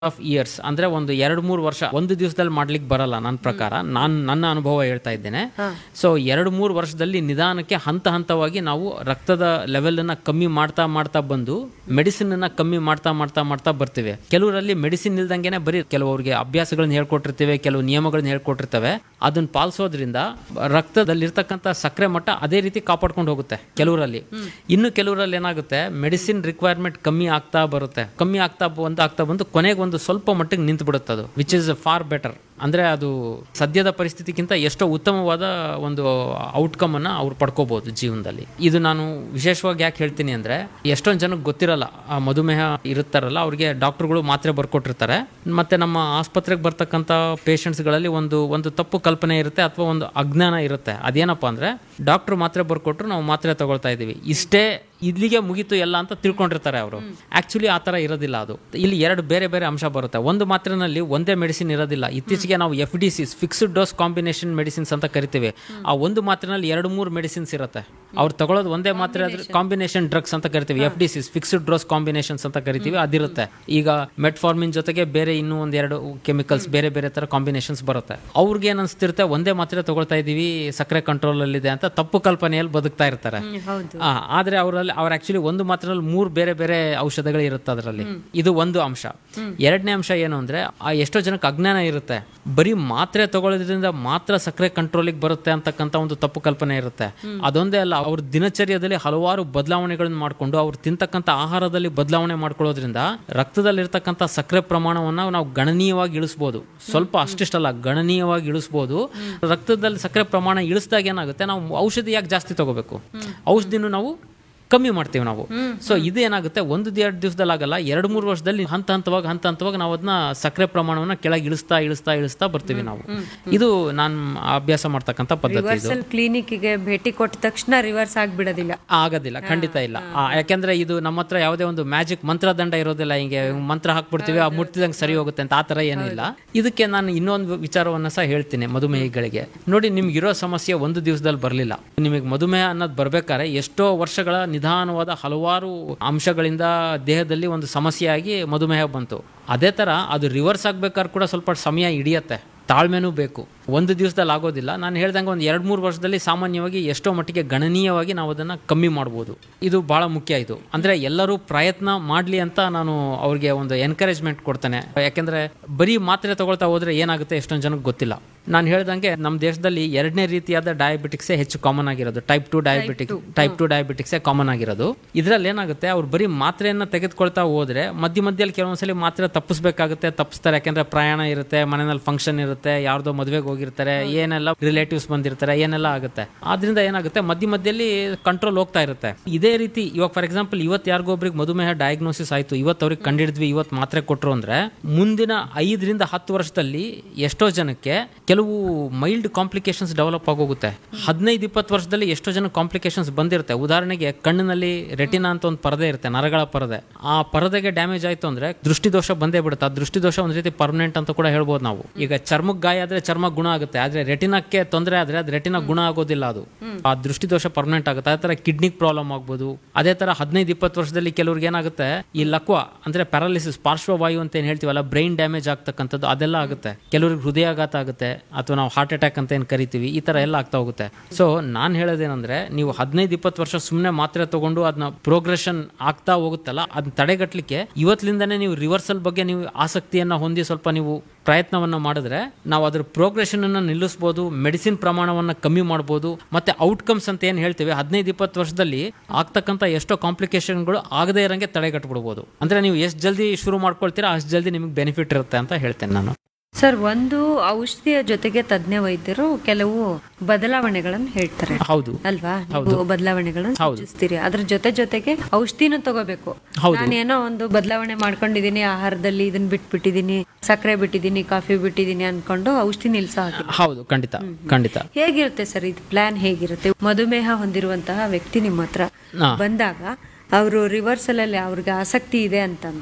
Of years ಅಂದ್ರೆ ಒಂದು ಎರಡು ಮೂರು ವರ್ಷ ಒಂದು ದಿವಸದಲ್ಲಿ ಮಾಡ್ಲಿಕ್ಕೆ ಬರಲ್ಲ ನನ್ನ ಪ್ರಕಾರ ನಾನು ನನ್ನ ಅನುಭವ ಹೇಳ್ತಾ ಇದ್ದೇನೆ ಸೊ ಎರಡು ಮೂರು ವರ್ಷದಲ್ಲಿ ನಿಧಾನಕ್ಕೆ ಹಂತ ಹಂತವಾಗಿ ನಾವು ರಕ್ತದ ಲೆವೆಲ್ ಅನ್ನ ಕಮ್ಮಿ ಮಾಡ್ತಾ ಮಾಡ್ತಾ ಬಂದು ಮೆಡಿಸಿನ್ ಅನ್ನ ಕಮ್ಮಿ ಮಾಡ್ತಾ ಮಾಡ್ತಾ ಮಾಡ್ತಾ ಬರ್ತೀವಿ ಕೆಲವರಲ್ಲಿ ಮೆಡಿಸಿನ್ ಇಲ್ದಂಗೆನೆ ಬರೀ ಕೆಲವರಿಗೆ ಅಭ್ಯಾಸಗಳನ್ನ ಹೇಳ್ಕೊಟ್ಟಿರ್ತೇವೆ ಕೆಲವು ನಿಯಮಗಳನ್ನ ಹೇಳ್ಕೊಟ್ಟಿರ್ತೇವೆ ಅದನ್ನ ಪಾಲಿಸೋದ್ರಿಂದ ರಕ್ತದಲ್ಲಿರ್ತಕ್ಕಂಥ ಸಕ್ಕರೆ ಮಟ್ಟ ಅದೇ ರೀತಿ ಕಾಪಾಡ್ಕೊಂಡು ಹೋಗುತ್ತೆ ಕೆಲವರಲ್ಲಿ ಇನ್ನು ಕೆಲವರಲ್ಲಿ ಏನಾಗುತ್ತೆ ಮೆಡಿಸಿನ್ ರಿಕ್ವೈರ್ಮೆಂಟ್ ಕಮ್ಮಿ ಆಗ್ತಾ ಬರುತ್ತೆ ಕಮ್ಮಿ ಆಗ್ತಾ ಬಂದು ಆಗ್ತಾ ಬಂದು ಕೊನೆಗೆ ಒಂದು ಸ್ವಲ್ಪ ಮಟ್ಟಿಗೆ ನಿಂತು ಬಿಡುತ್ತೆ ಅದು ವಿಚ್ ಇಸ್ ಫಾರ್ ಬೆಟರ್ ಅಂದ್ರೆ ಅದು ಸದ್ಯದ ಪರಿಸ್ಥಿತಿಗಿಂತ ಎಷ್ಟೋ ಉತ್ತಮವಾದ ಒಂದು ಔಟ್ಕಮ್ ಅನ್ನ ಅವ್ರು ಪಡ್ಕೋಬಹುದು ಜೀವನದಲ್ಲಿ ಇದು ನಾನು ವಿಶೇಷವಾಗಿ ಯಾಕೆ ಹೇಳ್ತೀನಿ ಅಂದ್ರೆ ಎಷ್ಟೊಂದು ಜನಕ್ಕೆ ಗೊತ್ತಿರಲ್ಲ ಆ ಮಧುಮೇಹ ಇರುತ್ತಾರಲ್ಲ ಅವ್ರಿಗೆ ಡಾಕ್ಟರ್ಗಳು ಮಾತ್ರೆ ಬರ್ಕೊಟ್ಟಿರ್ತಾರೆ ಮತ್ತೆ ನಮ್ಮ ಆಸ್ಪತ್ರೆಗೆ ಬರ್ತಕ್ಕಂಥ ಪೇಷಂಟ್ಸ್ಗಳಲ್ಲಿ ಒಂದು ಒಂದು ತಪ್ಪು ಕಲ್ಪನೆ ಇರುತ್ತೆ ಅಥವಾ ಒಂದು ಅಜ್ಞಾನ ಇರುತ್ತೆ ಅದೇನಪ್ಪ ಅಂದ್ರೆ ಡಾಕ್ಟರ್ ಮಾತ್ರೆ ಬರ್ಕೊಟ್ರು ನಾವು ಮಾತ್ರೆ ತಗೊಳ್ತಾ ಇದೀವಿ ಇಷ್ಟೇ ಇಲ್ಲಿಗೆ ಮುಗೀತು ಎಲ್ಲ ಅಂತ ತಿಳ್ಕೊಂಡಿರ್ತಾರೆ ಅವರು ಆಕ್ಚುಲಿ ಆ ಥರ ಇರೋದಿಲ್ಲ ಅದು ಇಲ್ಲಿ ಎರಡು ಬೇರೆ ಬೇರೆ ಅಂಶ ಬರುತ್ತೆ ಒಂದು ಮಾತ್ರೆನಲ್ಲಿ ಒಂದೇ ಮೆಡಿಸಿನ್ ಇರೋದಿಲ್ಲ ಇತ್ತೀಚೆಗೆ ನಾವು F D Cs fixed dose combination medicines ಅಂತ ಕರಿತೀವಿ ಆ ಒಂದು ಮಾತ್ರೆನಲ್ಲಿ ಎರಡು ಮೂರು ಮೆಡಿಸಿನ್ಸ್ ಇರುತ್ತೆ ಅವ್ರು ತಗೊಳ್ಳೋದು ಒಂದೇ ಮಾತ್ರೆ ಆದ್ರೆ ಕಾಂಬಿನೇಷನ್ ಡ್ರಗ್ಸ್ ಅಂತ ಕರಿತೀವಿ F D Cs fixed dose combinations ಅಂತ ಕರಿತೀವಿ ಅದಿರುತ್ತೆ ಈಗ ಮೆಟ್ಫಾರ್ಮಿನ್ ಜೊತೆಗೆ ಬೇರೆ ಇನ್ನೂ ಒಂದೆರಡು ಕೆಮಿಕಲ್ಸ್ ಬೇರೆ ಬೇರೆ ತರ ಕಾಂಬಿನೇಷನ್ಸ್ ಬರುತ್ತೆ ಅವ್ರಿಗೆ ಏನ್ ಅನ್ಸ್ತಿರುತ್ತೆ ಒಂದೇ ಮಾತ್ರೆ ತಗೊಳ್ತಾ ಇದೀವಿ ಸಕ್ಕರೆ ಕಂಟ್ರೋಲ್ ಅಲ್ಲಿ ಇದೆ ಅಂತ ತಪ್ಪು ಕಲ್ಪನೆಯಲ್ಲಿ ಬದುಕ್ತಾ ಇರ್ತಾರೆ ಹೌದು ಆ, ಆದ್ರೆ ಅವರಲ್ಲಿ ಅವ್ರ ಆಕ್ಚುಲಿ ಒಂದು ಮಾತ್ರಲ್ಲಿ ಮೂರು ಬೇರೆ ಬೇರೆ ಔಷಧಗಳು ಇರುತ್ತೆ ಅದರಲ್ಲಿ ಇದು ಒಂದು ಅಂಶ ಎರಡನೇ ಅಂಶ ಏನು ಅಂದ್ರೆ ಆ ಎಷ್ಟೋ ಜನಕ್ಕೆ ಅಜ್ಞಾನ ಇರುತ್ತೆ ಬರೀ ಮಾತ್ರೆ ತಗೊಳ್ಳೋದ್ರಿಂದ ಮಾತ್ರ ಸಕ್ಕರೆ ಕಂಟ್ರೋಲಿಗೆ ಬರುತ್ತೆ ಅಂತಕ್ಕಂಥ ಒಂದು ತಪ್ಪು ಕಲ್ಪನೆ ಇರುತ್ತೆ ಅದೊಂದೇ ಅಲ್ಲ ಅವ್ರ ದಿನಚರ್ಯದಲ್ಲಿ ಹಲವಾರು ಬದಲಾವಣೆಗಳನ್ನು ಮಾಡ್ಕೊಂಡು ಅವ್ರು ತಿಂತಕ್ಕಂಥ ಆಹಾರದಲ್ಲಿ ಬದಲಾವಣೆ ಮಾಡ್ಕೊಳ್ಳೋದ್ರಿಂದ ರಕ್ತದಲ್ಲಿರ್ತಕ್ಕಂಥ ಸಕ್ಕರೆ ಪ್ರಮಾಣವನ್ನ ನಾವು ಗಣನೀಯವಾಗಿ ಇಳಿಸ್ಬೋದು ಸ್ವಲ್ಪ ಅಷ್ಟಿಷ್ಟಲ್ಲ ಗಣನೀಯವಾಗಿ ಇಳಿಸ್ಬೋದು ರಕ್ತದಲ್ಲಿ ಸಕ್ಕರೆ ಪ್ರಮಾಣ ಇಳಿಸಿದಾಗ ಏನಾಗುತ್ತೆ ನಾವು ಔಷಧಿ ಯಾಕೆ ಜಾಸ್ತಿ ತಗೋಬೇಕು ಔಷಧಿನೂ ನಾವು ಕಮ್ಮಿ ಮಾಡ್ತೀವಿ ನಾವು ಸೊ ಇದು ಏನಾಗುತ್ತೆ ಒಂದು ಎರಡು ದಿವಸದಲ್ಲಿ ಆಗಲ್ಲ ಎರಡು ಮೂರು ವರ್ಷದಲ್ಲಿ ಹಂತ ಹಂತವಾಗಿ ಹಂತ ಹಂತವಾಗಿ ನಾವು ಅದನ್ನ ಸಕ್ಕರೆ ಪ್ರಮಾಣವನ್ನ ಕೆಳಗೆ ಇಳಿಸ್ತಾ ಇಳಿಸ್ತಾ ಇಳಿಸ್ತಾ ಬರ್ತೀವಿ ನಾವು ಇದು ನಾನು ಅಭ್ಯಾಸ ಮಾಡ್ತಕ್ಕಂಥ ಪದ್ಧತಿ ಇದು ರಿವರ್ಸಲ್ ಕ್ಲಿನಿಕ್ಗೆ ಭೇಟಿ ಕೊಟ್ಟ ತಕ್ಷಣ ರಿವರ್ಸ್ ಆಗ್ಬಿಡೋದಿಲ್ಲ ಆಗೋದಿಲ್ಲ ಖಂಡಿತ ಇಲ್ಲ ಆ, ಯಾಕೆಂದ್ರೆ ಇದು ನಮ್ಮ ಹತ್ರ ಯಾವುದೇ ಒಂದು ಮ್ಯಾಜಿಕ್ ಮಂತ್ರದಂಡ ಇರೋದಿಲ್ಲ ಹಿಂಗೆ ಮಂತ್ರ ಹಾಕ್ಬಿಡ್ತೀವಿ ಆ ಮುಟ್ತಿದಂಗೆ ಸರಿ ಹೋಗುತ್ತೆ ಅಂತ ಆ ಥರ ಏನೂ ಇಲ್ಲ ಇದಕ್ಕೆ ನಾನು ಇನ್ನೊಂದು ವಿಚಾರವನ್ನ ಸಹ ಹೇಳ್ತೀನಿ ಮಧುಮೇಹಿಗಳಿಗೆ ನೋಡಿ ನಿಮ್ಗೆ ಇರೋ ಸಮಸ್ಯೆ ಒಂದು ದಿವಸದಲ್ಲಿ ಬರಲಿಲ್ಲ ನಿಮಗೆ ಮಧುಮೇಹ ಅನ್ನೋದು ಬರ್ಬೇಕಾದ್ರೆ ಎಷ್ಟೋ ವರ್ಷಗಳ ನಿಧಾನವಾದ ಹಲವಾರು ಅಂಶಗಳಿಂದ ದೇಹದಲ್ಲಿ ಒಂದು ಸಮಸ್ಯೆಯಾಗಿ ಮಧುಮೇಹ ಬಂತು ಅದೇ ಥರ ಅದು ರಿವರ್ಸ್ ಆಗ್ಬೇಕಾದ್ರೆ ಕೂಡ ಸ್ವಲ್ಪ ಸಮಯ ಹಿಡಿಯತ್ತೆ ತಾಳ್ಮೆನೂ ಬೇಕು ಒಂದು ದಿವಸದಲ್ಲಿ ಆಗೋದಿಲ್ಲ ನಾನು ಹೇಳ್ದಂಗೆ ಒಂದು ಎರಡು ಮೂರು ವರ್ಷದಲ್ಲಿ ಸಾಮಾನ್ಯವಾಗಿ ಎಷ್ಟೋ ಮಟ್ಟಿಗೆ ಗಣನೀಯವಾಗಿ ನಾವು ಅದನ್ನು ಕಮ್ಮಿ ಮಾಡ್ಬೋದು ಇದು ಭಾಳ ಮುಖ್ಯ ಇದು ಅಂದರೆ ಎಲ್ಲರೂ ಪ್ರಯತ್ನ ಮಾಡಲಿ ಅಂತ ನಾನು ಅವ್ರಿಗೆ ಒಂದು ಎನ್ಕರೇಜ್ಮೆಂಟ್ ಕೊಡ್ತೇನೆ ಯಾಕೆಂದರೆ ಬರೀ ಮಾತ್ರೆ ತಗೊಳ್ತಾ ಹೋದರೆ ಏನಾಗುತ್ತೆ ಎಷ್ಟೊಂದು ಜನಕ್ಕೆ ಗೊತ್ತಿಲ್ಲ ನಾನು ಹೇಳ್ದಂಗೆ ನಮ್ಮ ದೇಶದಲ್ಲಿ ಎರಡನೇ ರೀತಿಯಾದ ಡಯಾಬಿಟಿಕ್ಸೇ ಹೆಚ್ಚು ಕಾಮನ್ ಆಗಿರೋದು type two diabetic type two ಡಯಾಬಿಟಿಕ್ಸೇ ಕಾಮನ್ ಆಗಿರೋದು ಇದರಲ್ಲಿ ಏನಾಗುತ್ತೆ ಅವ್ರು ಬರೀ ಮಾತ್ರೆಯನ್ನು ತೆಗೆದುಕೊಳ್ತಾ ಹೋದ್ರೆ ಮಧ್ಯ ಮಧ್ಯದಲ್ಲಿ ಕೆಲವೊಂದ್ಸಲಿ ಮಾತ್ರೆ ತಪ್ಪಿಸ್ಬೇಕಾಗುತ್ತೆ ತಪ್ಪಿಸ್ತಾರೆ ಯಾಕೆಂದ್ರೆ ಪ್ರಯಾಣ ಇರುತ್ತೆ ಮನೆಯಲ್ಲಿ ಫಂಕ್ಷನ್ ಇರುತ್ತೆ ಯಾರ್ದೋ ಮದುವೆಗೆ ಹೋಗಿರ್ತಾರೆ ಏನೆಲ್ಲ ರಿಲೇಟಿವ್ಸ್ ಬಂದಿರ್ತಾರೆ ಏನೆಲ್ಲ ಆಗುತ್ತೆ ಆದ್ರಿಂದ ಏನಾಗುತ್ತೆ ಮಧ್ಯ ಮಧ್ಯದಲ್ಲಿ ಕಂಟ್ರೋಲ್ ಹೋಗ್ತಾ ಇರುತ್ತೆ ಇದೇ ರೀತಿ ಇವಾಗ ಫಾರ್ ಎಕ್ಸಾಂಪಲ್ ಇವತ್ತು ಯಾರಿಗೊಬ್ರಿಗೆ ಮಧುಮೇಹ ಡಯಾಗ್ನೋಸಿಸ್ ಆಯ್ತು ಇವತ್ತು ಅವ್ರಿಗೆ ಕಂಡಿಡಿದ್ವಿ ಇವತ್ತು ಮಾತ್ರೆ ಕೊಟ್ಟರು ಅಂದ್ರೆ ಮುಂದಿನ ಐದರಿಂದ ಹತ್ತು ವರ್ಷದಲ್ಲಿ ಎಷ್ಟೋ ಜನಕ್ಕೆ ಕೆಲವು ಮೈಲ್ಡ್ ಕಾಂಪ್ಲಿಕೇಶನ್ಸ್ ಡೆವಲಪ್ ಆಗೋಗುತ್ತೆ ಹದಿನೈದು ಇಪ್ಪತ್ತು ವರ್ಷದಲ್ಲಿ ಎಷ್ಟೋ ಜನ ಕಾಂಪ್ಲಿಕೇಶನ್ಸ್ ಬಂದಿರುತ್ತೆ ಉದಾಹರಣೆಗೆ ಕಣ್ಣಿನಲ್ಲಿ ರೆಟಿನಾ ಅಂತ ಒಂದು ಪರದೆ ಇರುತ್ತೆ ನರಗಳ ಪರದೆ ಆ ಪರದೆಗೆ ಡ್ಯಾಮೇಜ್ ಆಯ್ತು ಅಂದ್ರೆ ದೃಷ್ಟಿದೋಷ ಬಂದೇ ಬಿಡುತ್ತೆ ಆ ದೃಷ್ಟಿದೋಷ ಒಂದ್ ರೀತಿ ಪರ್ಮನೆಂಟ್ ಅಂತ ಕೂಡ ಹೇಳ್ಬೋದು ನಾವು ಈಗ ಚರ್ಮಕ್ಕೆ ಗಾಯ ಆದ್ರೆ ಚರ್ಮ ಗುಣ ಆಗುತ್ತೆ ಆದ್ರೆ ರೆಟಿನಕ್ಕೆ ತೊಂದರೆ ಆದ್ರೆ ಅದು ರೆಟಿನ ಗುಣ ಆಗೋದಿಲ್ಲ ಅದು ಆ ದೃಷ್ಟಿದೋಷ ಪರ್ಮನೆಂಟ್ ಆಗುತ್ತೆ ಅದೇ ತರ ಕಿಡ್ನಿಗ್ ಪ್ರಾಬ್ಲಮ್ ಆಗ್ಬೋದು ಅದೇ ತರ ಹದಿನೈದು ಇಪ್ಪತ್ತು ವರ್ಷದಲ್ಲಿ ಕೆಲವ್ರಿಗೆ ಏನಾಗುತ್ತೆ ಈ ಲಕ್ವ ಅಂದ್ರೆ ಪ್ಯಾರಾಲಿಸಿಸ್ ಪಾರ್ಶ್ವವಾಯು ಅಂತ ಏನ್ ಹೇಳ್ತೀವಲ್ಲ ಬ್ರೈನ್ ಡ್ಯಾಮೇಜ್ ಆಗ್ತಕ್ಕಂಥದ್ದು ಅದೆಲ್ಲ ಆಗುತ್ತೆ ಕೆಲವ್ರಿಗೆ ಹೃದಯಾಘಾತ ಆಗುತ್ತೆ ಅಥವಾ ನಾವು ಹಾರ್ಟ್ ಅಟ್ಯಾಕ್ ಅಂತ ಏನು ಕರಿತೀವಿ ಈ ತರ ಎಲ್ಲ ಆಗ್ತಾ ಹೋಗುತ್ತೆ ಸೊ ನಾನು ಹೇಳೋದೇನಂದ್ರೆ ನೀವು ಹದಿನೈದು ಇಪ್ಪತ್ತು ವರ್ಷ ಸುಮ್ಮನೆ ಮಾತ್ರೆ ತಗೊಂಡು ಅದನ್ನ ಪ್ರೋಗ್ರೆಷನ್ ಆಗ್ತಾ ಹೋಗುತ್ತಲ್ಲ ಅದನ್ನ ತಡೆಗಟ್ಟಲಿಕ್ಕೆ ಇವತ್ತಿನಿಂದನೇ ನೀವು ರಿವರ್ಸಲ್ ಬಗ್ಗೆ ನೀವು ಆಸಕ್ತಿಯನ್ನ ಹೊಂದಿ ಸ್ವಲ್ಪ ನೀವು ಪ್ರಯತ್ನವನ್ನ ಮಾಡಿದ್ರೆ ನಾವು ಅದ್ರ ಪ್ರೋಗ್ರೆಷನ್ ಅನ್ನ ನಿಲ್ಲಿಸಬಹುದು ಮೆಡಿಸಿನ್ ಪ್ರಮಾಣವನ್ನ ಕಮ್ಮಿ ಮಾಡಬಹುದು ಮತ್ತೆ ಔಟ್ಕಮ್ಸ್ ಅಂತ ಏನ್ ಹೇಳ್ತೀವಿ ಹದಿನೈದು ಇಪ್ಪತ್ತು ವರ್ಷದಲ್ಲಿ ಆಗ್ತಕ್ಕಂಥ ಎಷ್ಟೋ ಕಾಂಪ್ಲಿಕೇಶನ್ಗಳು ಆಗದೇ ಇರಂಗೆ ತಡೆಗಟ್ಬಿಡ್ಬೋದು ಅಂದ್ರೆ ನೀವು ಎಷ್ಟು ಜಲ್ದಿ ಶುರು ಮಾಡ್ಕೊಳ್ತೀರಾ ಅಷ್ಟು ಜಲ್ದಿ ನಿಮಗೆ ಬೆನಿಫಿಟ್ ಇರುತ್ತೆ ಅಂತ ಹೇಳ್ತೇನೆ ನಾನು ಸರ್ ಒಂದು ಔಷಧಿಯ ಜೊತೆಗೆ ತಜ್ಞ ವೈದ್ಯರು ಕೆಲವು ಬದಲಾವಣೆಗಳನ್ನು ಹೇಳ್ತಾರೆ ಹೌದು ಅಲ್ವಾ ನೀವು ಬದಲಾವಣೆಗಳನ್ನು ಸೂಚಿಸ್ತೀರಿ ಅದ್ರ ಜೊತೆ ಜೊತೆಗೆ ಔಷಧಿನೂ ತಗೋಬೇಕು ನಾನೇನೋ ಒಂದು ಬದಲಾವಣೆ ಮಾಡ್ಕೊಂಡಿದೀನಿ ಆಹಾರದಲ್ಲಿ ಇದನ್ನ ಬಿಟ್ಬಿಟ್ಟಿದೀನಿ ಸಕ್ಕರೆ ಬಿಟ್ಟಿದೀನಿ ಕಾಫಿ ಬಿಟ್ಟಿದೀನಿ ಅನ್ಕೊಂಡು ಔಷಧಿ ನಿಲ್ಸ ಹಾಕಿಲ್ಲ ಹೌದು ಖಂಡಿತ ಖಂಡಿತ ಹೇಗಿರುತ್ತೆ ಸರ್ ಇದು ಪ್ಲಾನ್ ಹೇಗಿರುತ್ತೆ ಮಧುಮೇಹ ಹೊಂದಿರುವಂತಹ ವ್ಯಕ್ತಿ ನಿಮ್ಮ ಹತ್ರ ಹಾ. ಬಂದಾಗ ಅವರು ರಿವರ್ಸಲ್ ಅಲ್ಲಿ ಅವ್ರಿಗೆ ಆಸಕ್ತಿ ಇದೆ ಅಂತಂದ್ರೆ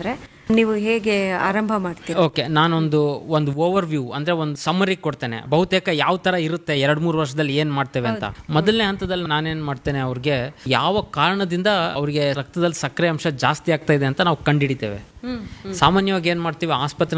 ನೀವು ಹೇಗೆ ಆರಂಭ ಮಾಡ್ತೀರಿ ಓಕೆ ನಾನೊಂದು ಒಂದು ಓವರ್ ವ್ಯೂ ಅಂದ್ರೆ ಒಂದು ಸಮ್ಮರಿ ಕೊಡ್ತೇನೆ ಬಹುತೇಕ ಯಾವ ತರ ಇರುತ್ತೆ ಎರಡ್ ಮೂರು ವರ್ಷದಲ್ಲಿ ಏನ್ ಮಾಡ್ತೇವೆ ಅಂತ ಮೊದಲನೇ ಹಂತದಲ್ಲಿ ನಾನೇನ್ ಮಾಡ್ತೇನೆ ಅವ್ರಿಗೆ ಯಾವ ಕಾರಣದಿಂದ ಅವ್ರಿಗೆ ರಕ್ತದಲ್ಲಿ ಸಕ್ಕರೆ ಅಂಶ ಜಾಸ್ತಿ ಆಗ್ತಾ ಇದೆ ಅಂತ ನಾವು ಕಂಡುಹಿಡಿತೇವೆ ಸಾಮಾನ್ಯವಾಗಿ ಏನ್ ಮಾಡ್ತೀವಿ ಆಸ್ಪತ್ರೆ